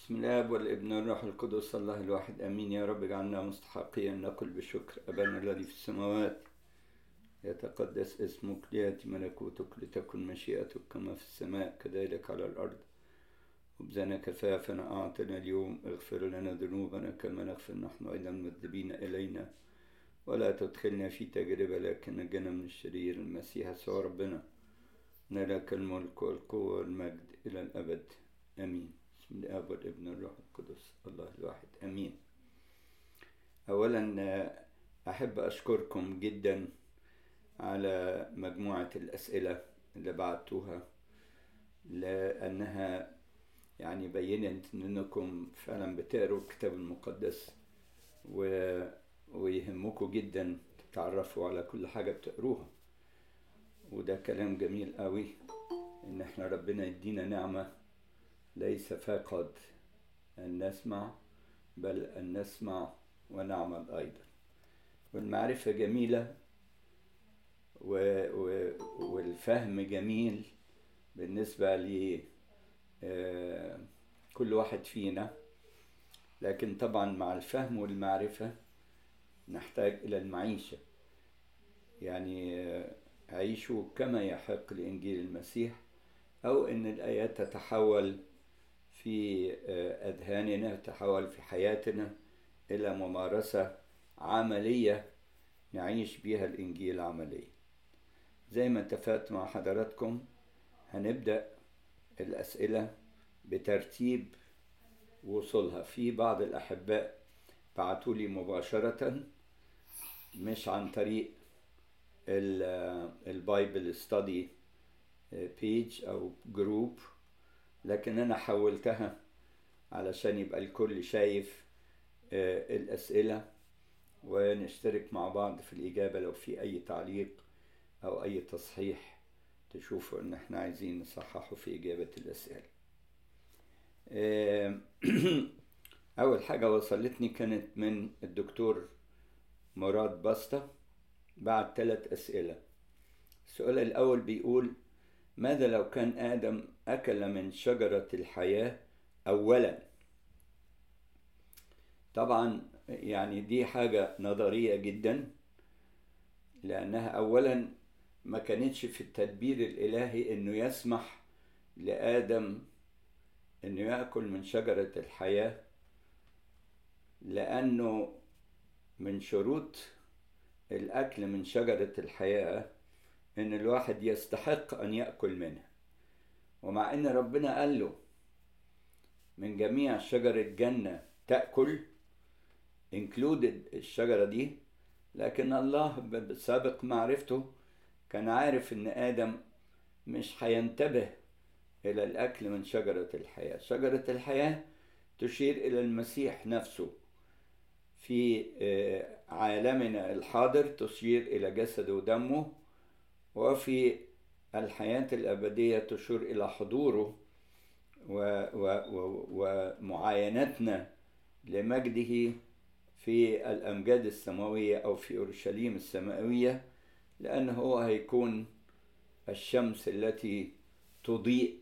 بسم الله والابن والروح القدس الله الواحد امين يا رب اجعلنا مستحقين نقل بشكر ابانا الذي في السماوات يتقدس اسمك لياتي ملكوتك لتكن مشيئتك كما في السماء كذلك على الارض خبزنا كفافنا اعطنا اليوم اغفر لنا ذنوبنا كما نغفر نحن ايضا المذنبين الينا ولا تدخلنا في تجربه لكن نجنا من الشرير المسيح يسوع ربنا لك الملك والقوه والمجد الى الابد امين بسم الاب والابن والروح القدس الله الواحد امين اولا احب اشكركم جدا على مجموعه الاسئله اللي بعتوها لانها يعني بينت انكم فعلا بتقروا الكتاب المقدس و... ويهمكم جدا تتعرفوا على كل حاجه بتقروها وده كلام جميل قوي ان احنا ربنا يدينا نعمه ليس فقط أن نسمع بل أن نسمع ونعمل أيضا والمعرفة جميلة و... و... والفهم جميل بالنسبة ل كل واحد فينا لكن طبعا مع الفهم والمعرفة نحتاج إلى المعيشة يعني عيشوا كما يحق لإنجيل المسيح أو أن الآيات تتحول في أذهاننا تحول في حياتنا إلى ممارسة عملية نعيش بها الإنجيل عمليا زي ما اتفقت مع حضراتكم هنبدأ الأسئلة بترتيب وصولها في بعض الأحباء بعتوا لي مباشرة مش عن طريق البايبل ستادي بيج أو جروب لكن أنا حولتها علشان يبقى الكل شايف الأسئلة ونشترك مع بعض في الإجابة لو في أي تعليق أو أي تصحيح تشوفوا إن إحنا عايزين نصححه في إجابة الأسئلة أول حاجة وصلتني كانت من الدكتور مراد بسطة بعد ثلاث أسئلة السؤال الأول بيقول ماذا لو كان آدم أكل من شجرة الحياة أولا طبعا يعني دي حاجة نظرية جدا لأنها أولا ما كانتش في التدبير الإلهي إنه يسمح لآدم إنه يأكل من شجرة الحياة لأنه من شروط الأكل من شجرة الحياة ان الواحد يستحق ان ياكل منها ومع ان ربنا قال له من جميع شجر الجنة تأكل included الشجرة دي لكن الله بسابق معرفته كان عارف ان آدم مش هينتبه إلى الأكل من شجرة الحياة شجرة الحياة تشير إلى المسيح نفسه في عالمنا الحاضر تشير إلى جسده ودمه وفي الحياة الأبدية تشير إلى حضوره و و و ومعاينتنا لمجده في الأمجاد السماوية أو في أورشليم السماوية لأنه هو هيكون الشمس التي تضيء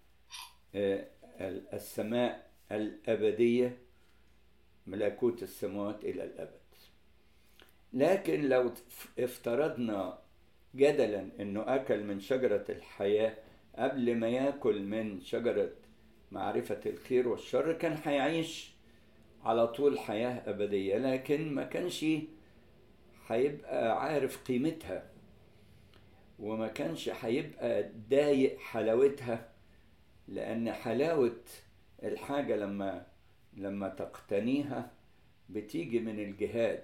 السماء الأبدية ملكوت السماوات إلى الأبد لكن لو افترضنا جدلا انه اكل من شجرة الحياة قبل ما ياكل من شجرة معرفة الخير والشر كان هيعيش على طول حياة أبدية لكن ما كانش هيبقى عارف قيمتها وما كانش هيبقى ضايق حلاوتها لأن حلاوة الحاجة لما لما تقتنيها بتيجي من الجهاد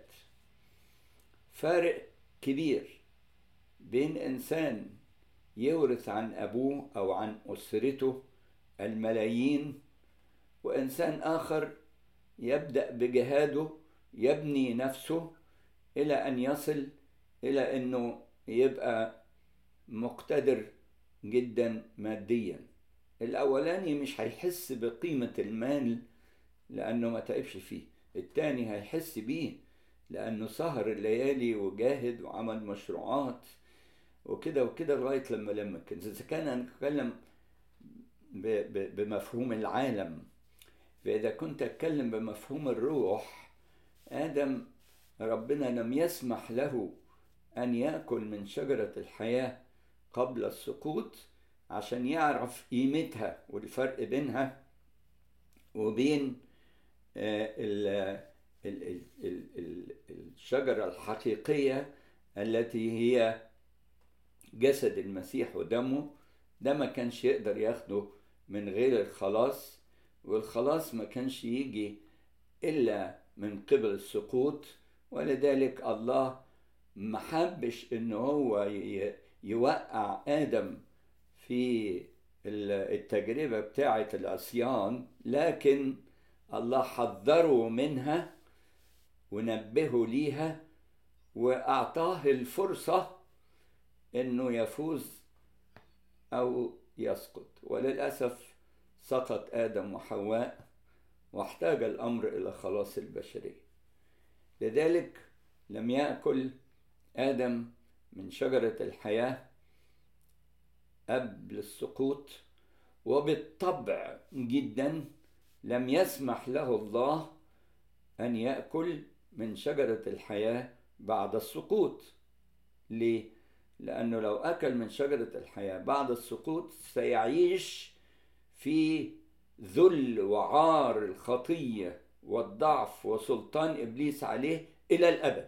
فارق كبير بين انسان يورث عن ابوه او عن اسرته الملايين وانسان اخر يبدا بجهاده يبني نفسه الى ان يصل الى انه يبقى مقتدر جدا ماديا الاولاني مش هيحس بقيمه المال لانه ما تعبش فيه التاني هيحس بيه لانه سهر الليالي وجاهد وعمل مشروعات وكده وكده لغايه لما لما كان اذا كان هنتكلم بمفهوم العالم فإذا كنت أتكلم بمفهوم الروح آدم ربنا لم يسمح له أن يأكل من شجرة الحياة قبل السقوط عشان يعرف قيمتها والفرق بينها وبين الشجرة الحقيقية التي هي جسد المسيح ودمه ده ما كانش يقدر ياخده من غير الخلاص والخلاص ما كانش يجي إلا من قبل السقوط ولذلك الله ما حبش ان هو يوقع ادم في التجربة بتاعة العصيان لكن الله حذره منها ونبهه ليها وأعطاه الفرصة إنه يفوز أو يسقط وللأسف سقط آدم وحواء واحتاج الأمر إلى خلاص البشرية لذلك لم يأكل آدم من شجرة الحياة قبل السقوط وبالطبع جدا لم يسمح له الله أن يأكل من شجرة الحياة بعد السقوط ليه؟ لأنه لو أكل من شجرة الحياة بعد السقوط سيعيش في ذل وعار الخطية والضعف وسلطان إبليس عليه إلى الأبد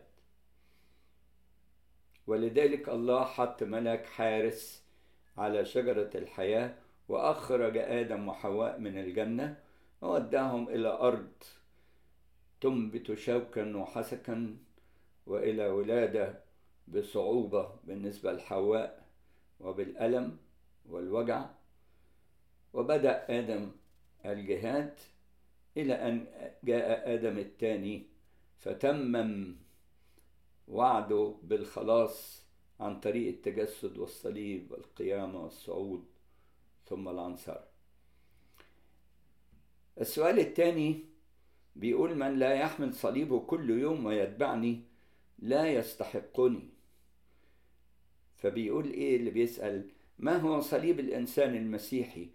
ولذلك الله حط ملك حارس على شجرة الحياة وأخرج آدم وحواء من الجنة ووداهم إلى أرض تنبت شوكا وحسكا وإلى ولادة بصعوبة بالنسبة لحواء وبالألم والوجع وبدأ آدم الجهاد إلى أن جاء آدم الثاني فتمم وعده بالخلاص عن طريق التجسد والصليب والقيامة والصعود ثم العنصر السؤال الثاني بيقول من لا يحمل صليبه كل يوم ويتبعني لا يستحقني فبيقول ايه اللي بيسأل ما هو صليب الإنسان المسيحي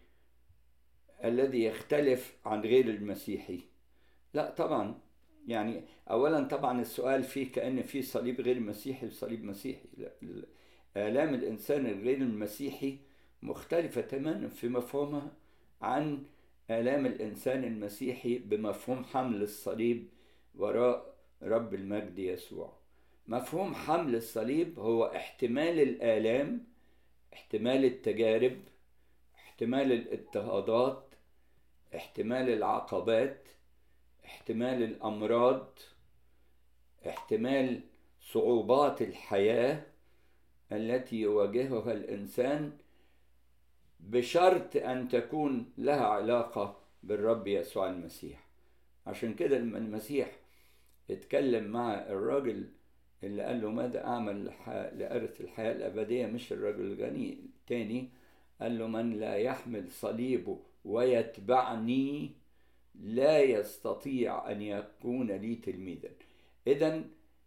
الذي يختلف عن غير المسيحي لا طبعا يعني اولا طبعا السؤال فيه كان في صليب غير مسيحي وصليب مسيحي الام الانسان الغير المسيحي مختلفه تماما في مفهومها عن الام الانسان المسيحي بمفهوم حمل الصليب وراء رب المجد يسوع مفهوم حمل الصليب هو احتمال الالام احتمال التجارب احتمال الاضطهادات احتمال العقبات احتمال الامراض احتمال صعوبات الحياه التي يواجهها الانسان بشرط ان تكون لها علاقه بالرب يسوع المسيح عشان كده لما المسيح اتكلم مع الراجل اللي قال له ماذا اعمل لارث الحياه الابديه مش الراجل الغني التاني قال له من لا يحمل صليبه ويتبعني لا يستطيع ان يكون لي تلميذا اذا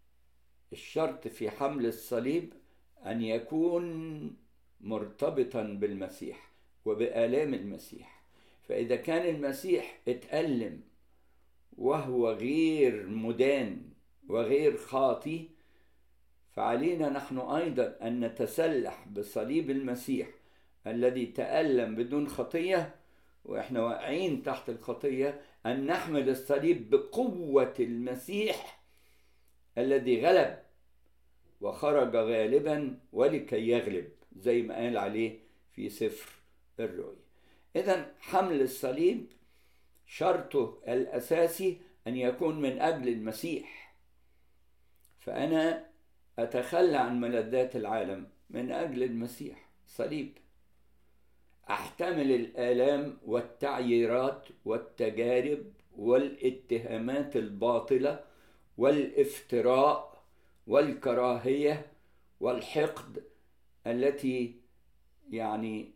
الشرط في حمل الصليب ان يكون مرتبطا بالمسيح وبالام المسيح فاذا كان المسيح اتالم وهو غير مدان وغير خاطي فعلينا نحن ايضا ان نتسلح بصليب المسيح الذي تالم بدون خطيه واحنا واقعين تحت الخطيه ان نحمل الصليب بقوه المسيح الذي غلب وخرج غالبا ولكي يغلب زي ما قال عليه في سفر الرؤيا اذا حمل الصليب شرطه الاساسي ان يكون من اجل المسيح فانا اتخلى عن ملذات العالم من اجل المسيح صليب احتمل الالام والتعييرات والتجارب والاتهامات الباطله والافتراء والكراهيه والحقد التي يعني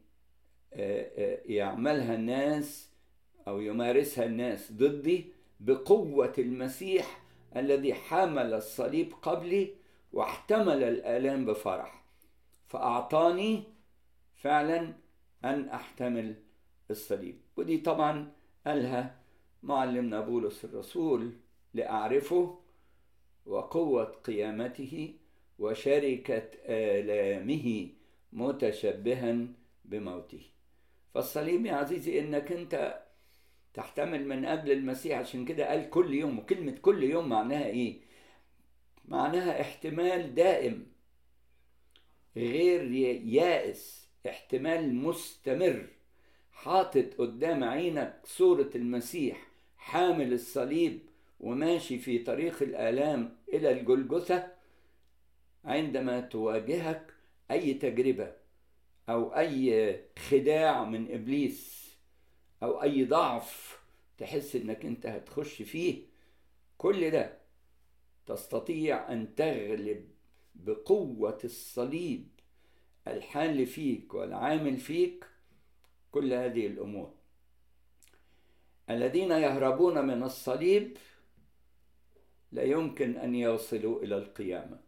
يعملها الناس او يمارسها الناس ضدي بقوه المسيح الذي حمل الصليب قبلي واحتمل الالام بفرح فاعطاني فعلا ان احتمل الصليب ودي طبعا قالها معلمنا بولس الرسول لأعرفه وقوة قيامته وشركة آلامه متشبها بموته فالصليب يا عزيزي انك انت تحتمل من قبل المسيح عشان كده قال كل يوم وكلمة كل يوم معناها ايه معناها احتمال دائم غير يائس احتمال مستمر حاطط قدام عينك صورة المسيح حامل الصليب وماشي في طريق الآلام إلى الجلجثة عندما تواجهك أي تجربة أو أي خداع من إبليس أو أي ضعف تحس إنك أنت هتخش فيه كل ده تستطيع أن تغلب بقوة الصليب الحال فيك والعامل فيك كل هذه الأمور الذين يهربون من الصليب لا يمكن أن يوصلوا إلى القيامة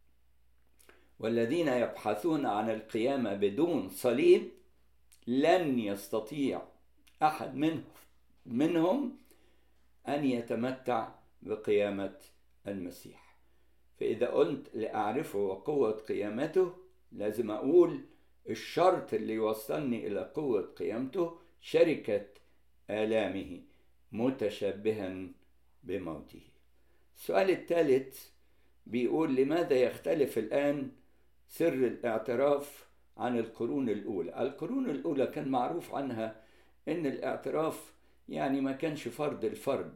والذين يبحثون عن القيامة بدون صليب لن يستطيع أحد منهم منهم أن يتمتع بقيامة المسيح فإذا قلت لأعرفه وقوة قيامته لازم أقول الشرط اللي يوصلني إلى قوة قيامته شركة آلامه متشبها بموته السؤال الثالث بيقول لماذا يختلف الآن سر الاعتراف عن القرون الأولى القرون الأولى كان معروف عنها أن الاعتراف يعني ما كانش فرض الفرد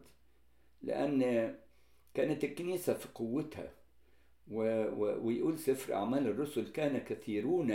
لأن كانت الكنيسة في قوتها و و ويقول سفر أعمال الرسل كان كثيرون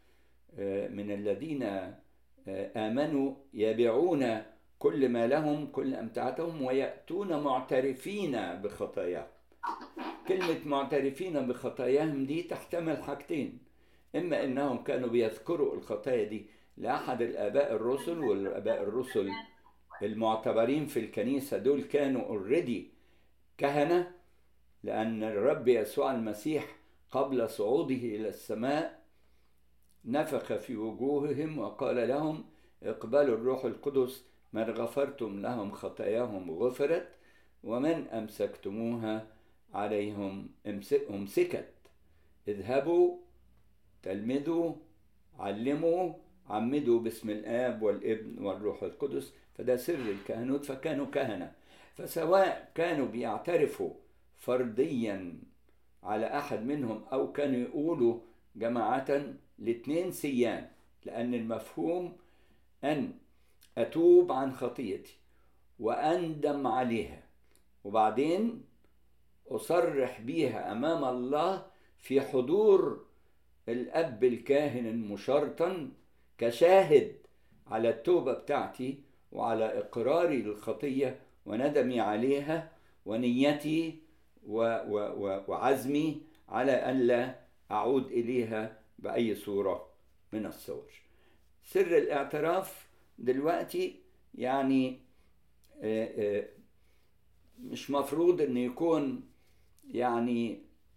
من الذين آمنوا يبيعون كل ما لهم كل أمتعتهم ويأتون معترفين بخطاياهم كلمة معترفين بخطاياهم دي تحتمل حاجتين إما إنهم كانوا بيذكروا الخطايا دي لأحد الآباء الرسل والآباء الرسل المعتبرين في الكنيسة دول كانوا اوريدي كهنة لأن الرب يسوع المسيح قبل صعوده إلى السماء نفخ في وجوههم وقال لهم اقبلوا الروح القدس من غفرتم لهم خطاياهم غفرت ومن أمسكتموها عليهم أمسكت اذهبوا تلمذوا علموا عمدوا باسم الآب والابن والروح القدس فده سر الكهنوت فكانوا كهنة فسواء كانوا بيعترفوا فرديا على أحد منهم أو كانوا يقولوا جماعة الاثنين سيان لأن المفهوم أن أتوب عن خطيتي وأندم عليها وبعدين أصرح بيها أمام الله في حضور الأب الكاهن المشرطن كشاهد على التوبة بتاعتي وعلى إقراري للخطية وندمي عليها ونيتي و و و وعزمي على ألا أعود إليها بأي صورة من الصور سر الاعتراف دلوقتي يعني مش مفروض ان يكون يعني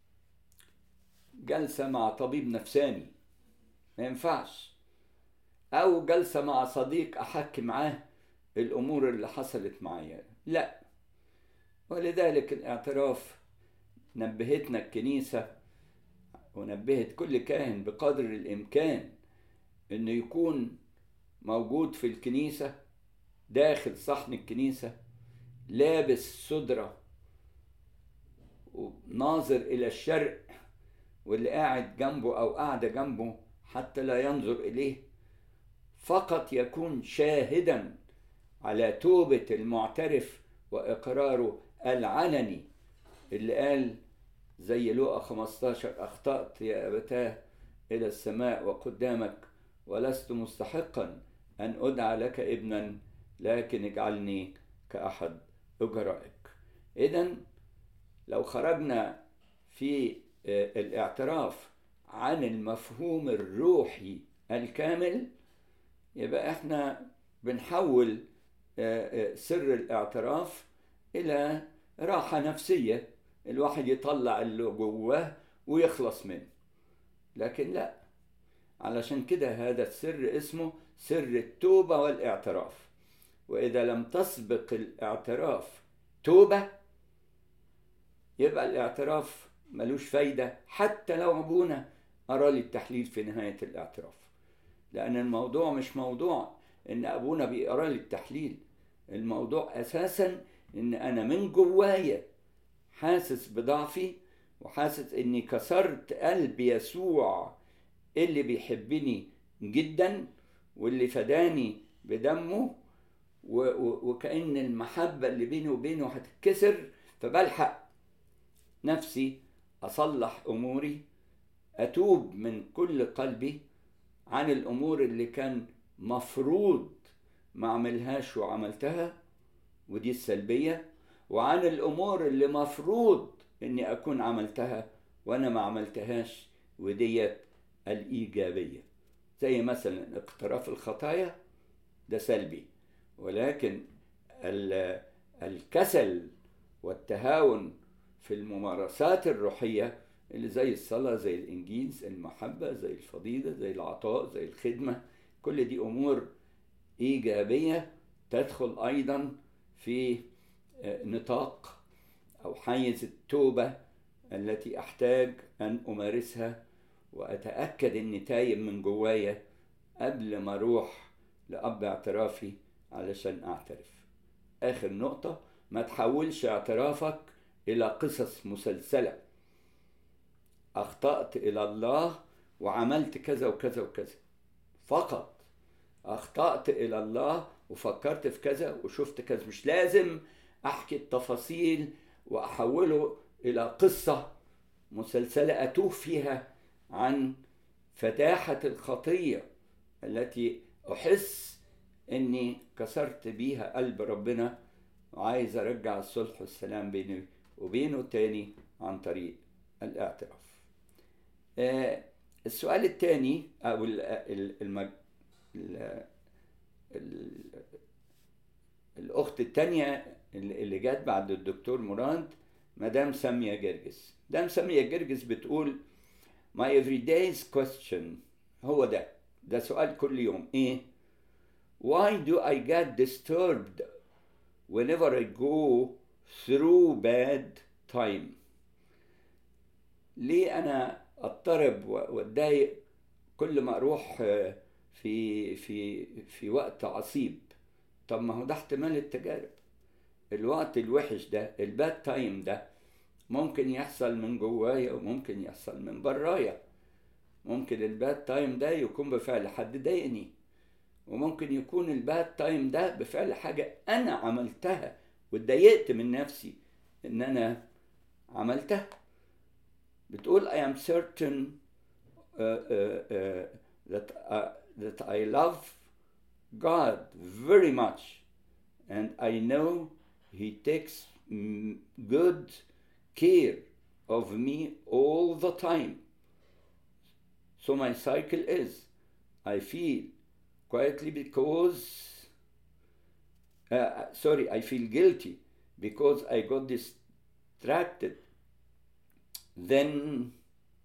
جلسة مع طبيب نفساني ما ينفعش او جلسة مع صديق احكي معاه الامور اللي حصلت معايا لا ولذلك الاعتراف نبهتنا الكنيسة ونبهت كل كاهن بقدر الامكان انه يكون موجود في الكنيسة داخل صحن الكنيسة لابس صدرة وناظر إلى الشرق واللي قاعد جنبه أو قاعدة جنبه حتى لا ينظر إليه فقط يكون شاهدا على توبة المعترف وإقراره العلني اللي قال زي لوقا 15 أخطأت يا أبتاه إلى السماء وقدامك ولست مستحقا أن أدعى لك ابنا لكن اجعلني كأحد أجرائك إذا لو خرجنا في الاعتراف عن المفهوم الروحي الكامل يبقى احنا بنحول سر الاعتراف إلى راحة نفسية الواحد يطلع اللي جواه ويخلص منه لكن لا علشان كده هذا السر اسمه سر التوبة والاعتراف وإذا لم تسبق الاعتراف توبة يبقى الاعتراف ملوش فايدة حتى لو أبونا أرى لي التحليل في نهاية الاعتراف لأن الموضوع مش موضوع إن أبونا بيقرا لي التحليل الموضوع أساسا إن أنا من جوايا حاسس بضعفي وحاسس إني كسرت قلب يسوع اللي بيحبني جدا واللي فداني بدمه وكأن المحبة اللي بيني وبينه هتتكسر فبلحق نفسي أصلح أموري أتوب من كل قلبي عن الأمور اللي كان مفروض ما عملهاش وعملتها ودي السلبية وعن الأمور اللي مفروض إني أكون عملتها وأنا ما عملتهاش وديت الإيجابية زي مثلا اقتراف الخطايا ده سلبي ولكن الكسل والتهاون في الممارسات الروحية اللي زي الصلاة زي الإنجيل زي المحبة زي الفضيلة زي العطاء زي الخدمة كل دي أمور إيجابية تدخل أيضا في نطاق أو حيز التوبة التي أحتاج أن أمارسها وأتأكد إني تايب من جوايا قبل ما أروح لأب اعترافي علشان أعترف آخر نقطة ما تحولش اعترافك إلى قصص مسلسلة أخطأت إلى الله وعملت كذا وكذا وكذا فقط أخطأت إلى الله وفكرت في كذا وشفت كذا مش لازم أحكي التفاصيل وأحوله إلى قصة مسلسلة أتوه فيها عن فتاحة الخطية التي أحس إني كسرت بيها قلب ربنا وعايز أرجع الصلح والسلام بيني وبينه تاني عن طريق الاعتراف آه السؤال الثاني أو المج... الأخت الثانية اللي جت بعد الدكتور مراد مدام سامية جرجس مدام سامية جرجس بتقول My everyday's question هو ده ده سؤال كل يوم ايه Why do I get disturbed whenever I go through bad time ليه انا اضطرب واتضايق كل ما اروح في في في وقت عصيب طب ما هو ده احتمال التجارب الوقت الوحش ده الباد تايم ده ممكن يحصل من جوايا وممكن يحصل من برايا ممكن الباد تايم ده يكون بفعل حد ضايقني وممكن يكون الباد تايم ده بفعل حاجة أنا عملتها واتضايقت من نفسي إن أنا عملتها بتقول I am certain uh, uh, uh, that, uh, that I love God very much and I know He takes good care of me all the time. So my cycle is I feel quietly because, uh, sorry, I feel guilty because I got distracted. Then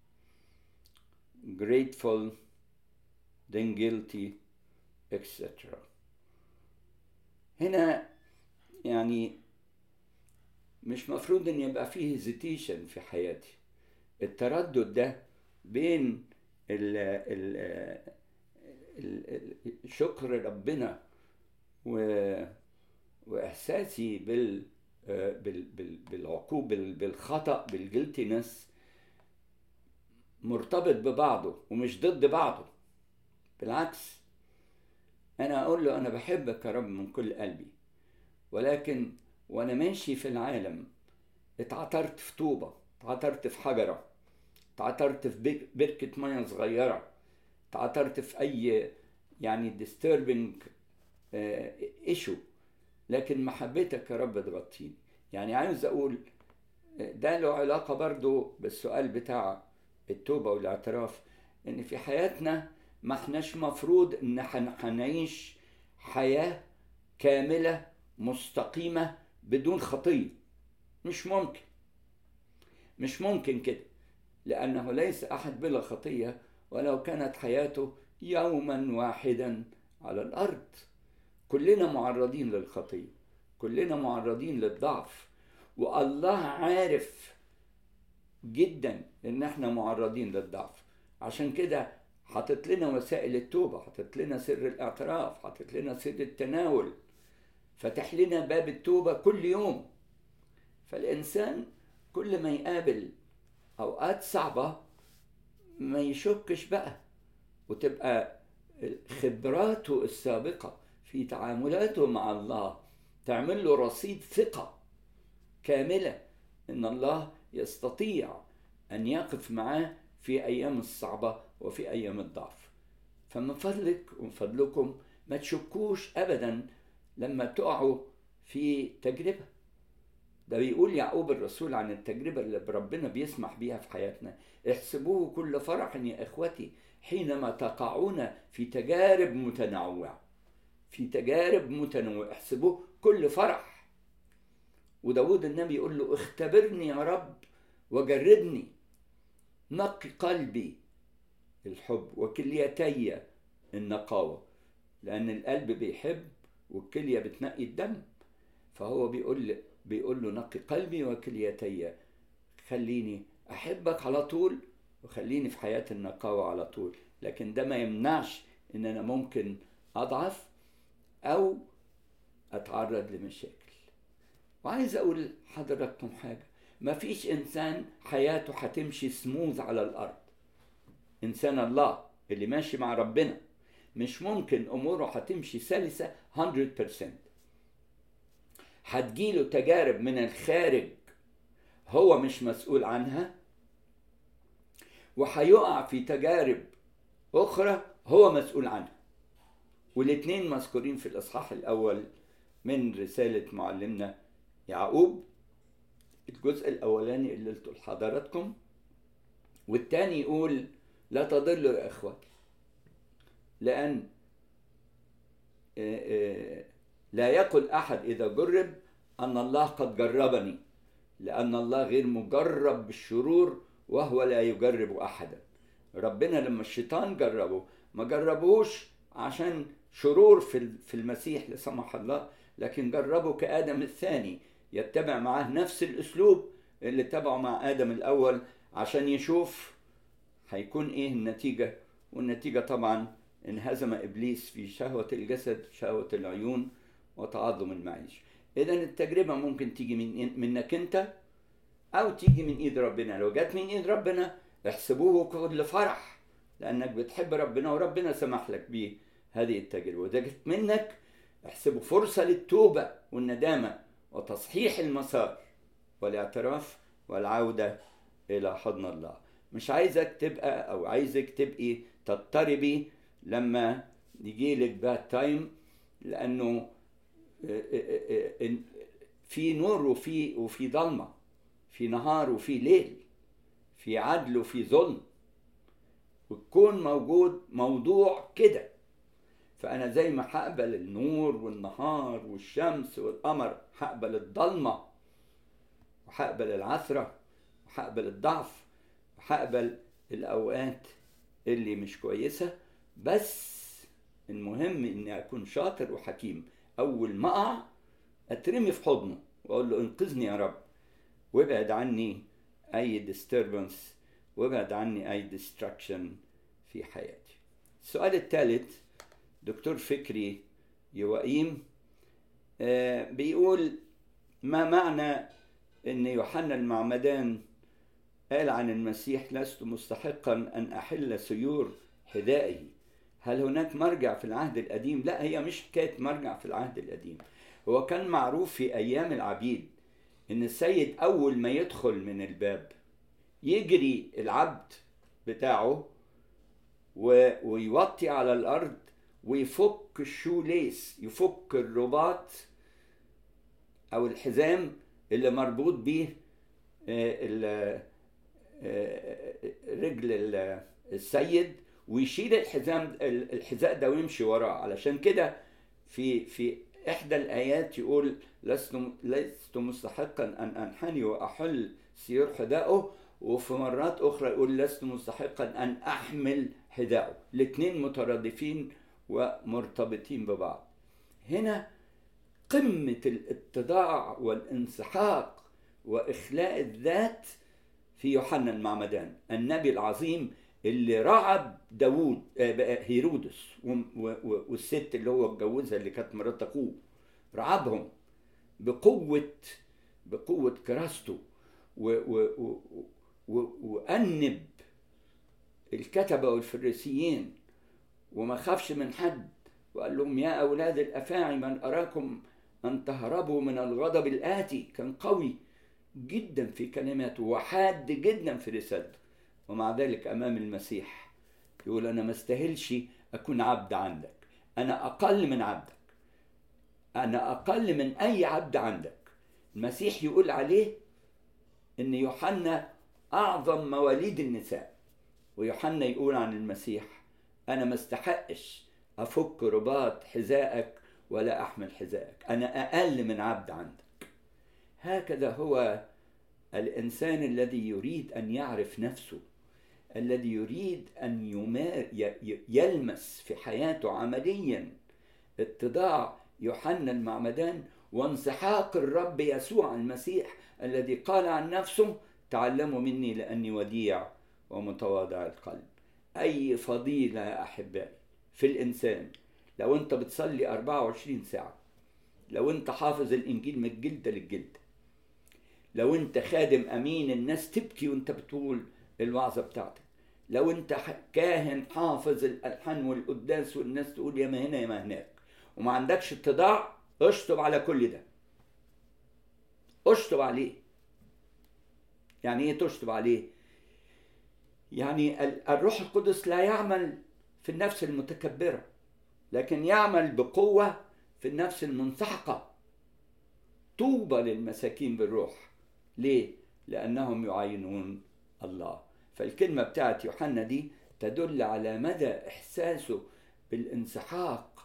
grateful, then guilty, etc. هنا يعني مش مفروض ان يبقى فيه هيزيتيشن في حياتي التردد ده بين ال ال ال شكر ربنا و واحساسي بال بال بال بالعقوب بالخطا بالجلتنس مرتبط ببعضه ومش ضد بعضه بالعكس انا اقول له انا بحبك يا رب من كل قلبي ولكن وانا ماشي في العالم اتعثرت في طوبه اتعثرت في حجره اتعثرت في بركه ميه صغيره اتعثرت في اي يعني disturbing ايشو لكن محبتك يا رب تغطيني يعني عايز اقول ده له علاقة برضو بالسؤال بتاع التوبة والاعتراف ان في حياتنا ما احناش مفروض ان هنعيش حياة كاملة مستقيمة بدون خطية مش ممكن مش ممكن كده لأنه ليس أحد بلا خطية ولو كانت حياته يوما واحدا على الأرض كلنا معرضين للخطيه كلنا معرضين للضعف والله عارف جدا ان احنا معرضين للضعف عشان كده حاطط لنا وسائل التوبه حاطط لنا سر الاعتراف حاطط لنا سر التناول فتح لنا باب التوبه كل يوم فالانسان كل ما يقابل اوقات صعبه ما يشكش بقى وتبقى خبراته السابقه في تعاملاته مع الله تعمل له رصيد ثقه كامله ان الله يستطيع ان يقف معاه في ايام الصعبه وفي ايام الضعف فمن فضلك ومن فضلكم ما تشكوش ابدا لما تقعوا في تجربه ده بيقول يعقوب الرسول عن التجربة اللي ربنا بيسمح بيها في حياتنا احسبوه كل فرح يا إخوتي حينما تقعون في تجارب متنوعة في تجارب متنوعة احسبوه كل فرح وداود النبي يقول له اختبرني يا رب وجربني نقي قلبي الحب وكليتي النقاوة لأن القلب بيحب والكلية بتنقي الدم فهو بيقول بيقول له نقي قلبي وكليتي خليني احبك على طول وخليني في حياه النقاوه على طول لكن ده ما يمنعش ان انا ممكن اضعف او اتعرض لمشاكل وعايز اقول لحضراتكم حاجه ما فيش انسان حياته هتمشي سموز على الارض انسان الله اللي ماشي مع ربنا مش ممكن اموره هتمشي سلسه 100% هتجيله تجارب من الخارج هو مش مسؤول عنها وهيقع في تجارب أخرى هو مسؤول عنها والاتنين مذكورين في الإصحاح الأول من رسالة معلمنا يعقوب الجزء الأولاني اللي قلته لحضراتكم والتاني يقول لا تضلوا يا إخوتي لأن لا يقل أحد إذا جرب أن الله قد جربني لأن الله غير مجرب بالشرور وهو لا يجرب أحدا ربنا لما الشيطان جربه ما جربوش عشان شرور في في المسيح لا سمح الله لكن جربه كآدم الثاني يتبع معاه نفس الأسلوب اللي تبعه مع آدم الأول عشان يشوف هيكون إيه النتيجة والنتيجة طبعا انهزم إبليس في شهوة الجسد شهوة العيون وتعظم المعيش اذا التجربه ممكن تيجي من منك انت او تيجي من ايد ربنا لو جت من ايد ربنا احسبوه كل فرح لانك بتحب ربنا وربنا سمح لك بيه هذه التجربه وده جت منك احسبه فرصه للتوبه والندامه وتصحيح المسار والاعتراف والعوده الى حضن الله مش عايزك تبقى او عايزك تبقي تضطربي لما يجيلك باد تايم لانه في نور وفي وفي ضلمه في نهار وفي ليل في عدل وفي ظلم والكون موجود موضوع كده فانا زي ما هقبل النور والنهار والشمس والقمر هقبل الضلمه وهقبل العثره وهقبل الضعف وهقبل الاوقات اللي مش كويسه بس المهم اني اكون شاطر وحكيم اول ما اقع اترمي في حضنه واقول له انقذني يا رب وابعد عني اي ديستربنس وابعد عني اي ديستراكشن في حياتي السؤال الثالث دكتور فكري يوائيم آه بيقول ما معنى ان يوحنا المعمدان قال عن المسيح لست مستحقا ان احل سيور حذائه هل هناك مرجع في العهد القديم لا هي مش حكايه مرجع في العهد القديم هو كان معروف في ايام العبيد ان السيد اول ما يدخل من الباب يجري العبد بتاعه ويوطي على الارض ويفك الشوليس يفك الرباط او الحزام اللي مربوط بيه رجل السيد ويشيل الحزام الحذاء ده ويمشي وراه علشان كده في في احدى الايات يقول لست لست مستحقا ان انحني واحل سيور حذائه وفي مرات اخرى يقول لست مستحقا ان احمل حذائه الاثنين مترادفين ومرتبطين ببعض هنا قمة الاتضاع والانسحاق وإخلاء الذات في يوحنا المعمدان النبي العظيم اللي رعب داوود هيرودس والست اللي هو اتجوزها اللي كانت مرات اخوه رعبهم بقوة بقوة كراسته وأنب الكتبة والفريسيين وما خافش من حد وقال لهم يا أولاد الأفاعي من أراكم أن تهربوا من الغضب الآتي كان قوي جدا في كلماته وحاد جدا في رسالته ومع ذلك أمام المسيح يقول أنا ما استاهلش أكون عبد عندك أنا أقل من عبدك أنا أقل من أي عبد عندك المسيح يقول عليه إن يوحنا أعظم مواليد النساء ويوحنا يقول عن المسيح أنا ما استحقش أفك رباط حذائك ولا أحمل حذائك أنا أقل من عبد عندك هكذا هو الإنسان الذي يريد أن يعرف نفسه الذي يريد أن يمار يلمس في حياته عمليا اتضاع يوحنا المعمدان وانسحاق الرب يسوع المسيح الذي قال عن نفسه تعلموا مني لأني وديع ومتواضع القلب أي فضيلة يا أحبائي في الإنسان لو أنت بتصلي 24 ساعة لو أنت حافظ الإنجيل من الجلدة للجلدة لو أنت خادم أمين الناس تبكي وأنت بتقول الوعظة بتاعتك لو أنت كاهن حافظ الألحان والقداس والناس تقول يا ما هنا يا ما هناك وما عندكش اتضاع اشطب على كل ده اشطب عليه يعني ايه تشطب عليه يعني الروح القدس لا يعمل في النفس المتكبره لكن يعمل بقوه في النفس المنسحقه طوبى للمساكين بالروح ليه لانهم يعاينون الله فالكلمه بتاعت يوحنا دي تدل على مدى احساسه بالانسحاق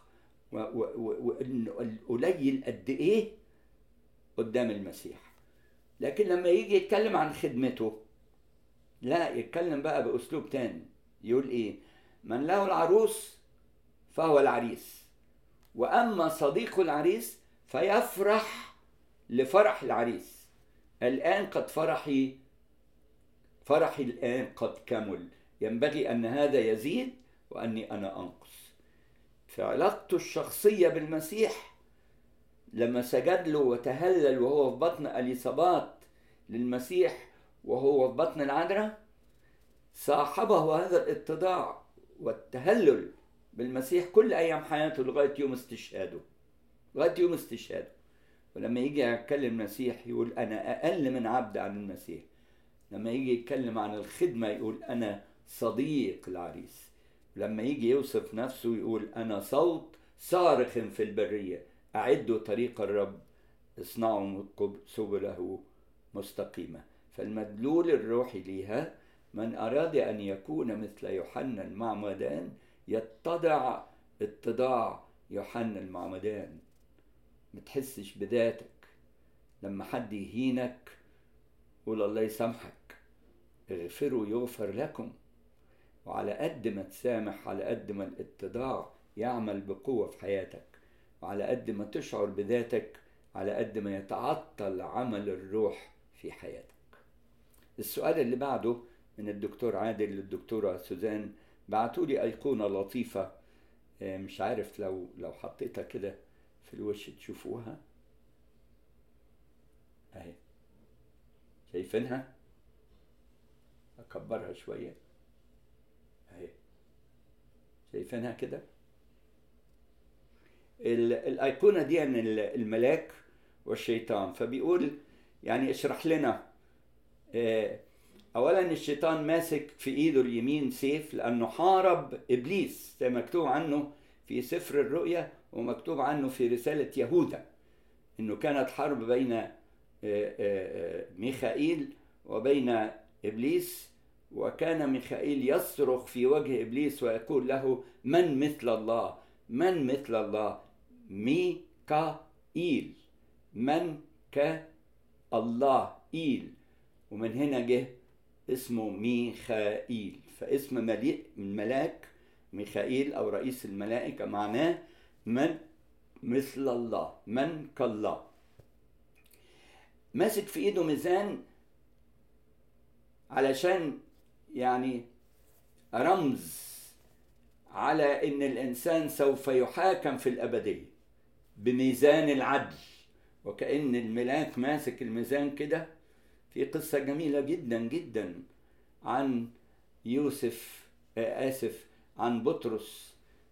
وانه قليل قد ايه قدام المسيح لكن لما يجي يتكلم عن خدمته لا يتكلم بقى باسلوب تاني يقول ايه من له العروس فهو العريس واما صديق العريس فيفرح لفرح العريس الان قد فرحي فرحي الان قد كمل ينبغي ان هذا يزيد واني انا انقص في علاقته الشخصيه بالمسيح لما سجد له وتهلل وهو في بطن اليصابات للمسيح وهو في بطن العذراء صاحبه هذا الاتضاع والتهلل بالمسيح كل ايام حياته لغايه يوم استشهاده لغايه يوم استشهاده ولما يجي يتكلم المسيح يقول انا اقل من عبد عن المسيح لما يجي يتكلم عن الخدمه يقول انا صديق العريس لما يجي يوصف نفسه يقول انا صوت صارخ في البريه اعدوا طريق الرب اصنعوا سبله مستقيمه فالمدلول الروحي ليها من اراد ان يكون مثل يوحنا المعمدان يتضع اتضاع يوحنا المعمدان ما تحسش بذاتك لما حد يهينك قول الله يسامحك اغفروا يغفر لكم وعلى قد ما تسامح على قد ما الاتضاع يعمل بقوة في حياتك وعلى قد ما تشعر بذاتك على قد ما يتعطل عمل الروح في حياتك السؤال اللي بعده من الدكتور عادل للدكتورة سوزان بعتوا لي أيقونة لطيفة مش عارف لو لو حطيتها كده في الوش تشوفوها اهي شايفينها اكبرها شويه اهي شايفينها كده الايقونه دي عن الملاك والشيطان فبيقول يعني اشرح لنا اولا الشيطان ماسك في ايده اليمين سيف لانه حارب ابليس زي مكتوب عنه في سفر الرؤيا ومكتوب عنه في رساله يهوذا انه كانت حرب بين ميخائيل وبين ابليس وكان ميخائيل يصرخ في وجه ابليس ويقول له من مثل الله من مثل الله ميكائيل من كالله إيل ومن هنا جه اسمه ميخائيل فاسم ملاك ميخائيل أو رئيس الملائكة معناه من مثل الله من كالله ماسك في ايده ميزان علشان يعني رمز على ان الانسان سوف يحاكم في الابديه بميزان العدل وكأن الملاك ماسك الميزان كده في قصة جميلة جدا جدا عن يوسف آسف عن بطرس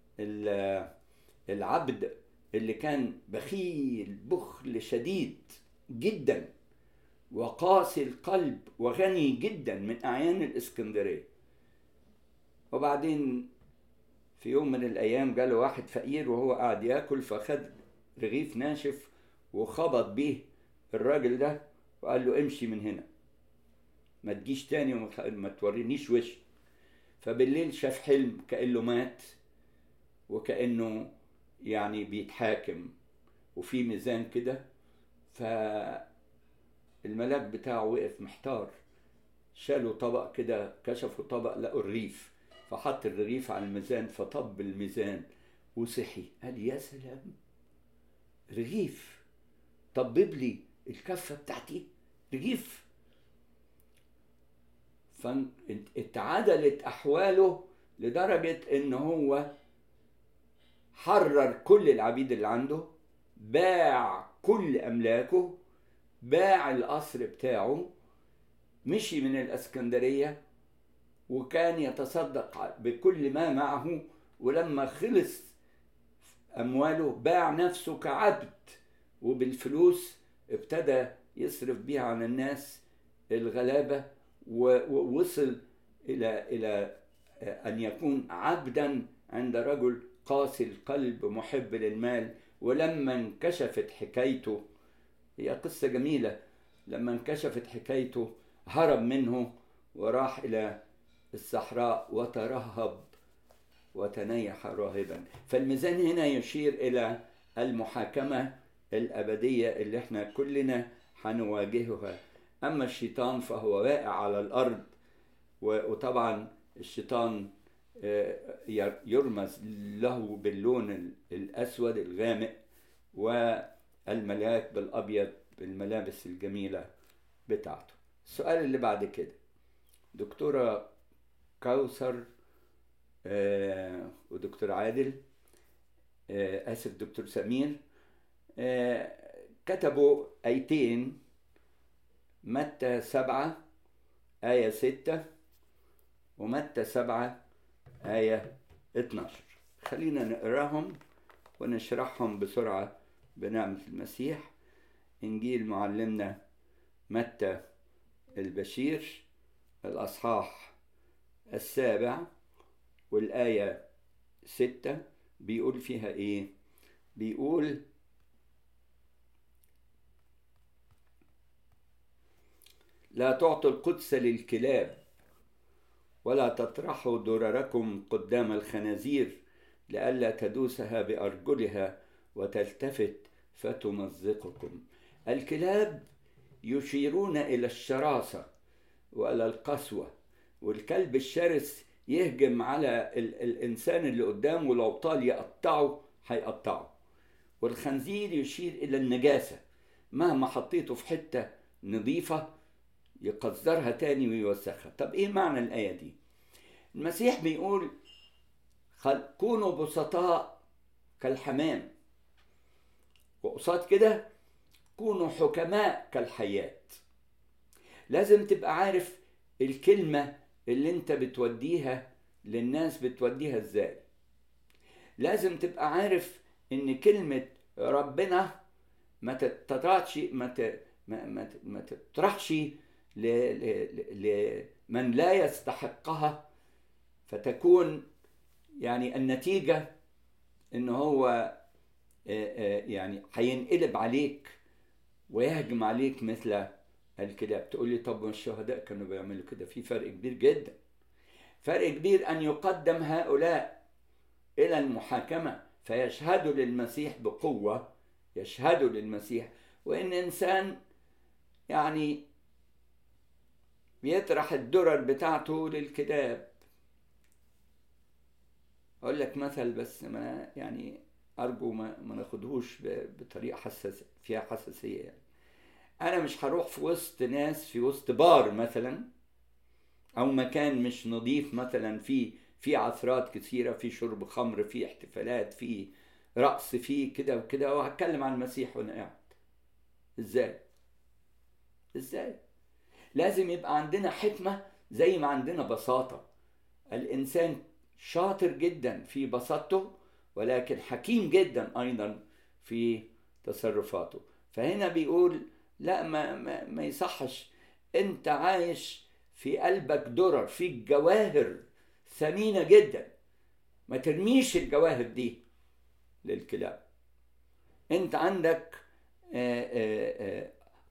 العبد اللي كان بخيل بخل شديد جدا وقاسي القلب وغني جدا من أعيان الإسكندرية وبعدين في يوم من الأيام جاله واحد فقير وهو قاعد ياكل فخد رغيف ناشف وخبط بيه الراجل ده وقال له امشي من هنا ما تجيش تاني وما تورينيش وش فبالليل شاف حلم كأنه مات وكأنه يعني بيتحاكم وفي ميزان كده فالملاك بتاعه وقف محتار شالوا طبق كده كشفوا طبق لقوا الرغيف فحط الرغيف على الميزان فطب الميزان وصحي قال يا سلام رغيف طبب لي الكفة بتاعتي رغيف فاتعدلت أحواله لدرجة إن هو حرر كل العبيد اللي عنده باع كل أملاكه باع القصر بتاعه مشي من الإسكندرية وكان يتصدق بكل ما معه ولما خلص أمواله باع نفسه كعبد وبالفلوس ابتدى يصرف بيها على الناس الغلابة ووصل إلى إلى أن يكون عبدا عند رجل قاسي القلب محب للمال ولما انكشفت حكايته هي قصة جميلة لما انكشفت حكايته هرب منه وراح إلى الصحراء وترهب وتنيح راهبا فالميزان هنا يشير إلى المحاكمة الأبدية اللي احنا كلنا هنواجهها أما الشيطان فهو واقع على الأرض وطبعا الشيطان يرمز له باللون الأسود الغامق والملاك بالأبيض بالملابس الجميلة بتاعته السؤال اللي بعد كده دكتورة كوثر آه ودكتور عادل آه آسف دكتور سمير آه كتبوا آيتين متى سبعة آية ستة ومتى سبعة آية 12 خلينا نقراهم ونشرحهم بسرعة بنعمة المسيح إنجيل معلمنا متى البشير الأصحاح السابع والآية ستة بيقول فيها إيه؟ بيقول لا تعطوا القدس للكلاب ولا تطرحوا درركم قدام الخنازير لئلا تدوسها بأرجلها وتلتفت فتمزقكم الكلاب يشيرون إلى الشراسة وإلى القسوة والكلب الشرس يهجم على ال الإنسان اللي قدامه لو طال يقطعه هيقطعه والخنزير يشير إلى النجاسة مهما حطيته في حتة نظيفة يقذرها تاني ويوسخها طب ايه معنى الآية دي المسيح بيقول كونوا بسطاء كالحمام وقصاد كده كونوا حكماء كالحياة لازم تبقى عارف الكلمة اللي انت بتوديها للناس بتوديها ازاي لازم تبقى عارف ان كلمة ربنا ما تطرحش ما ت... ما ما, ما تطرحش لمن لا يستحقها فتكون يعني النتيجة ان هو يعني هينقلب عليك ويهجم عليك مثل الكلاب تقول لي طب الشهداء كانوا بيعملوا كده في فرق كبير جدا فرق كبير ان يقدم هؤلاء الى المحاكمه فيشهدوا للمسيح بقوه يشهدوا للمسيح وان انسان يعني بيطرح الدرر بتاعته للكلاب اقول لك مثل بس ما يعني ارجو ما, ما ناخدهوش بطريقه حساس فيها حساسيه يعني انا مش هروح في وسط ناس في وسط بار مثلا او مكان مش نظيف مثلا في في عثرات كثيره في شرب خمر في احتفالات في رقص في كده وكده وهتكلم عن المسيح وانا قاعد ازاي ازاي لازم يبقى عندنا حكمه زي ما عندنا بساطه الانسان شاطر جدا في بساطته ولكن حكيم جدا ايضا في تصرفاته فهنا بيقول لا ما, ما, ما يصحش انت عايش في قلبك درر فيك جواهر ثمينه جدا ما ترميش الجواهر دي للكلاب انت عندك آآ آآ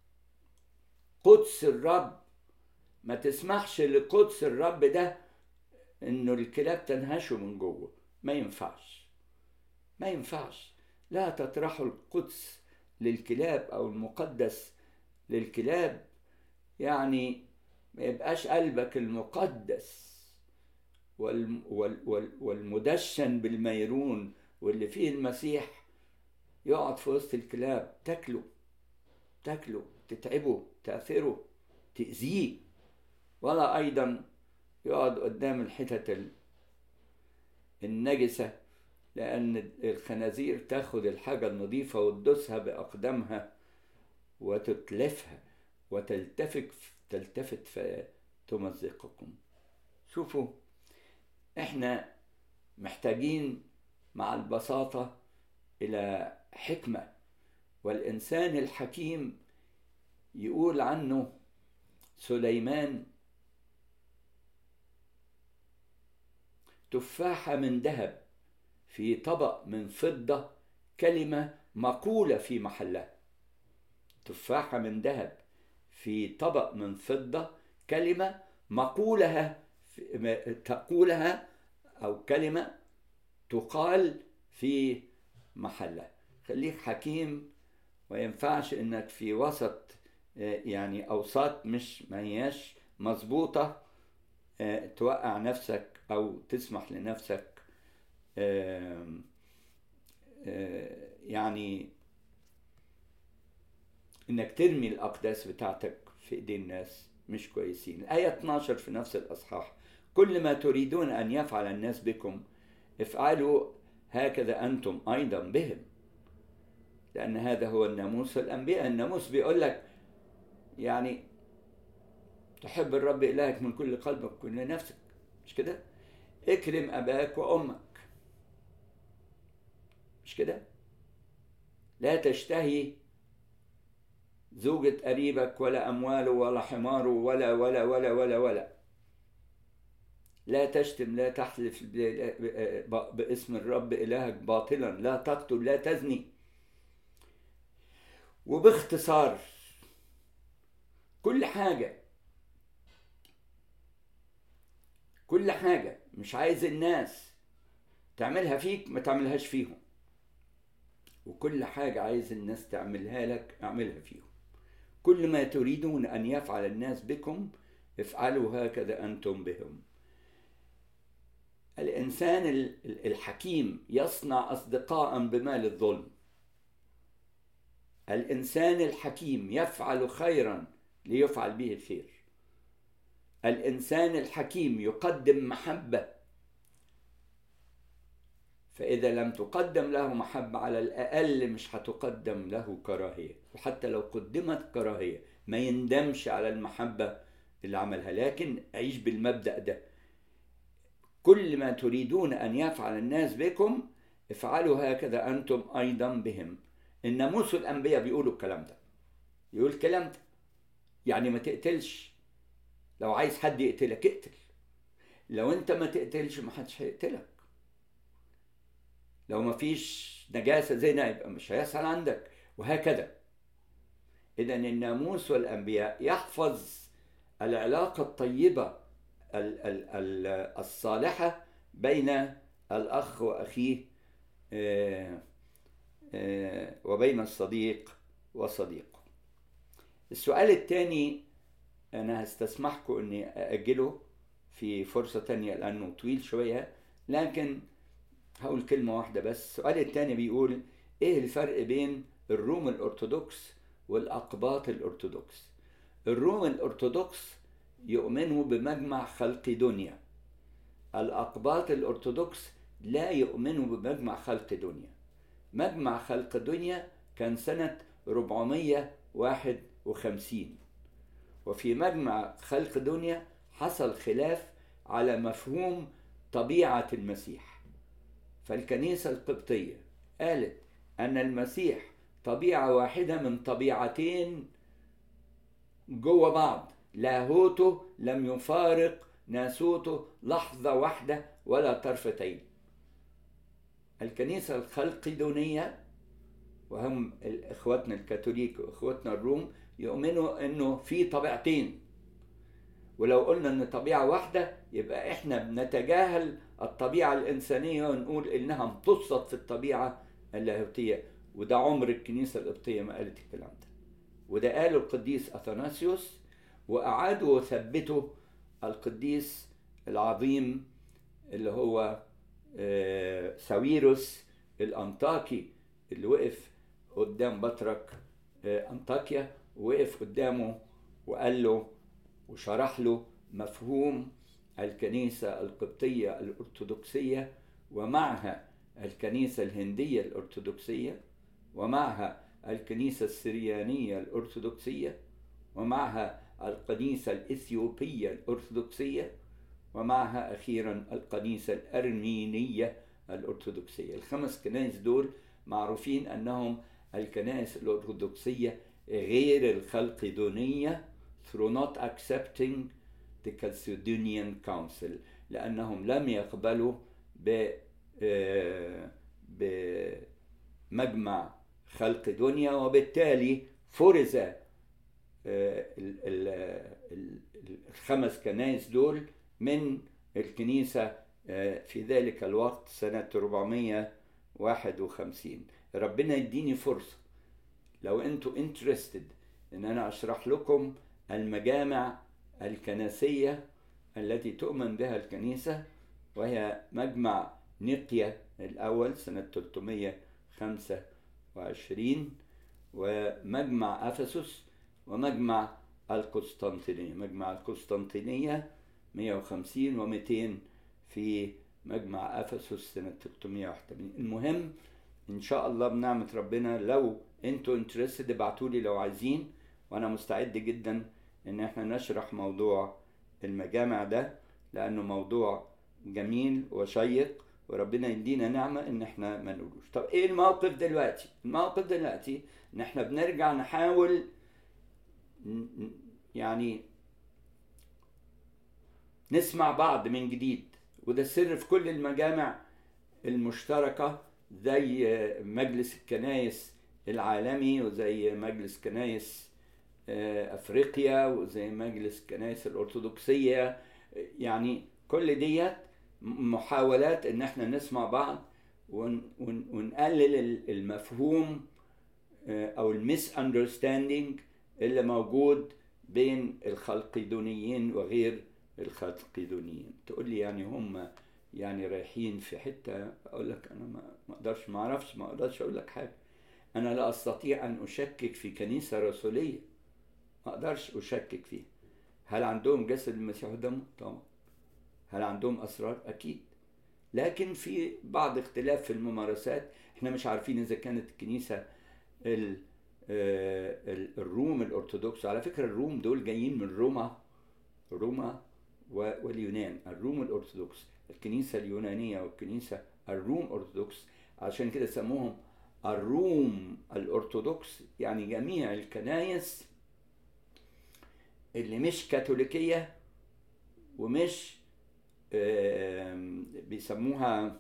قدس الرب ما تسمحش لقدس الرب ده انه الكلاب تنهشه من جوه ما ينفعش ما ينفعش لا تطرحوا القدس للكلاب او المقدس للكلاب يعني ما يبقاش قلبك المقدس وال وال وال والمدشن بالميرون واللي فيه المسيح يقعد في وسط الكلاب تاكله تاكله تتعبه تأثره تأذيه ولا أيضا يقعد قدام الحتت النجسة لأن الخنازير تاخد الحاجة النظيفة وتدوسها بأقدامها وتتلفها وتلتفت تلتفت فتمزقكم شوفوا احنا محتاجين مع البساطة إلى حكمة والإنسان الحكيم يقول عنه سليمان تفاحة من ذهب في طبق من فضة كلمة مقولة في محلها تفاحة من ذهب في طبق من فضة كلمة مقولها تقولها أو كلمة تقال في محلها خليك حكيم وينفعش انك في وسط يعني اوساط مش ما هياش مظبوطه توقع نفسك او تسمح لنفسك يعني انك ترمي الاقداس بتاعتك في ايدين الناس مش كويسين الايه 12 في نفس الاصحاح كل ما تريدون ان يفعل الناس بكم افعلوا هكذا انتم ايضا بهم لان هذا هو الناموس الانبياء الناموس بيقول لك يعني تحب الرب الهك من كل قلبك وكل نفسك مش كده اكرم اباك وامك مش كده لا تشتهي زوجة قريبك ولا أمواله ولا حماره ولا ولا ولا ولا ولا لا تشتم لا تحلف باسم الرب إلهك باطلا لا تقتل لا تزني وباختصار كل حاجة كل حاجة مش عايز الناس تعملها فيك ما تعملهاش فيهم وكل حاجة عايز الناس تعملها لك اعملها فيهم كل ما تريدون أن يفعل الناس بكم افعلوا هكذا أنتم بهم الإنسان الحكيم يصنع أصدقاء بمال الظلم الإنسان الحكيم يفعل خيرا ليفعل به الخير الإنسان الحكيم يقدم محبة فإذا لم تقدم له محبة على الأقل مش هتقدم له كراهية وحتى لو قدمت كراهية ما يندمش على المحبة اللي عملها لكن عيش بالمبدأ ده كل ما تريدون أن يفعل الناس بكم افعلوا هكذا أنتم أيضا بهم الناموس الأنبياء بيقولوا الكلام ده يقول الكلام ده يعني ما تقتلش لو عايز حد يقتلك اقتل لو انت ما تقتلش ما حدش هيقتلك لو ما فيش نجاسة زنا يبقى مش هيحصل عندك وهكذا إذا الناموس والأنبياء يحفظ العلاقة الطيبة الصالحة بين الأخ وأخيه وبين الصديق وصديقه السؤال الثاني أنا هستسمحكم أني أأجله في فرصة تانية لأنه طويل شوية لكن هقول كلمة واحدة بس السؤال التاني بيقول ايه الفرق بين الروم الأرثوذكس والأقباط الأرثوذكس الروم الأرثوذكس يؤمنوا بمجمع خلق دنيا الأقباط الأرثوذكس لا يؤمنوا بمجمع خلق دنيا مجمع خلق دنيا كان سنة 451 وفي مجمع خلق دنيا حصل خلاف على مفهوم طبيعة المسيح فالكنيسة القبطية قالت أن المسيح طبيعة واحدة من طبيعتين جوه بعض لاهوته لم يفارق ناسوته لحظة واحدة ولا طرفتين الكنيسة الخلقدونية وهم اخواتنا الكاثوليك واخواتنا الروم يؤمنوا انه في طبيعتين ولو قلنا ان طبيعة واحدة يبقى احنا بنتجاهل الطبيعة الانسانية ونقول انها امتصت في الطبيعة اللاهوتية وده عمر الكنيسة القبطية ما قالت الكلام ده وده قاله القديس اثناسيوس واعادوا وثبتوا القديس العظيم اللي هو ساويروس الانطاكي اللي وقف قدام بطرك انطاكيا وقف قدامه وقال له وشرح له مفهوم الكنيسة القبطية الأرثوذكسية ومعها الكنيسة الهندية الأرثوذكسية ومعها الكنيسة السريانية الأرثوذكسية ومعها الكنيسة الإثيوبية الأرثوذكسية ومعها أخيرا الكنيسة الأرمينية الأرثوذكسية الخمس كنائس دول معروفين أنهم الكنائس الأرثوذكسية غير الخلقدونية through not accepting the Chalcedonian Council لأنهم لم يقبلوا ب بمجمع خلق دنيا وبالتالي فرز الخمس كنائس دول من الكنيسة في ذلك الوقت سنة 451 ربنا يديني فرصة لو انتوا انترستد ان انا اشرح لكم المجامع الكنسية التي تؤمن بها الكنيسة وهي مجمع نقيا الأول سنة 325 ومجمع أفسس ومجمع القسطنطينية مجمع القسطنطينية 150 و200 في مجمع أفسس سنة 381 المهم إن شاء الله بنعمة ربنا لو انتوا انترستد ابعتوا لي لو عايزين وانا مستعد جدا ان احنا نشرح موضوع المجامع ده لانه موضوع جميل وشيق وربنا يدينا نعمة ان احنا ما نقولوش طب ايه الموقف دلوقتي الموقف دلوقتي ان احنا بنرجع نحاول يعني نسمع بعض من جديد وده السر في كل المجامع المشتركة زي مجلس الكنايس العالمي وزي مجلس كنايس افريقيا وزي مجلس كنايس الارثوذكسيه يعني كل ديت محاولات ان احنا نسمع بعض ون ون ونقلل المفهوم او الميس اندرستاندينج اللي موجود بين الخلقيدونيين وغير الخلقيدونيين تقول لي يعني هم يعني رايحين في حته اقول لك انا ما اقدرش ما اعرفش ما اقدرش اقول لك حاجه انا لا استطيع ان اشكك في كنيسه رسوليه ما اقدرش اشكك فيها هل عندهم جسد المسيح ودمه طبعا هل عندهم اسرار اكيد لكن في بعض اختلاف في الممارسات احنا مش عارفين اذا كانت الكنيسه ال الروم الارثوذكس على فكره الروم دول جايين من روما روما واليونان الروم الارثوذكس الكنيسه اليونانيه والكنيسه الروم ارثوذكس عشان كده سموهم الروم الارثوذكس يعني جميع الكنايس اللي مش كاثوليكيه ومش بيسموها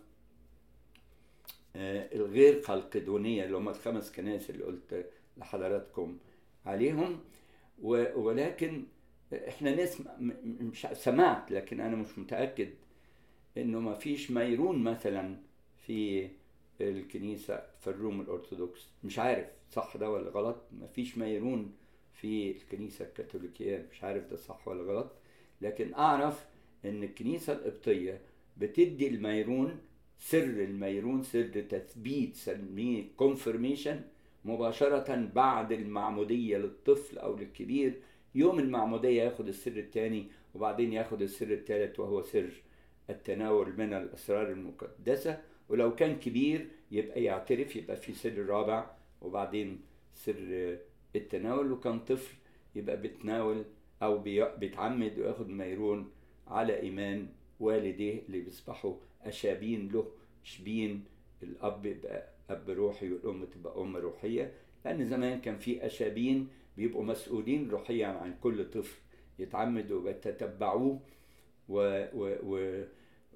الغير خلقدونيه اللي هم الخمس كنائس اللي قلت لحضراتكم عليهم ولكن احنا نسمع مش سمعت لكن انا مش متاكد انه ما فيش ميرون مثلا في الكنيسه في الروم الارثوذكس مش عارف صح ده ولا غلط ما فيش ميرون في الكنيسه الكاثوليكيه مش عارف ده صح ولا غلط لكن اعرف ان الكنيسه القبطيه بتدي الميرون سر الميرون سر تثبيت سميه كونفرميشن مباشرة بعد المعمودية للطفل أو للكبير يوم المعمودية ياخد السر الثاني وبعدين ياخد السر الثالث وهو سر التناول من الأسرار المقدسة ولو كان كبير يبقى يعترف يبقى في سر رابع وبعدين سر التناول وكان طفل يبقى بيتناول أو بيتعمد وياخد ميرون على إيمان والديه اللي بيصبحوا أشابين له شبين الأب يبقى أب روحي والأم تبقى أم روحية لأن زمان كان في أشابين بيبقوا مسؤولين روحيا عن كل طفل يتعمدوا ويتتبعوه و, و, و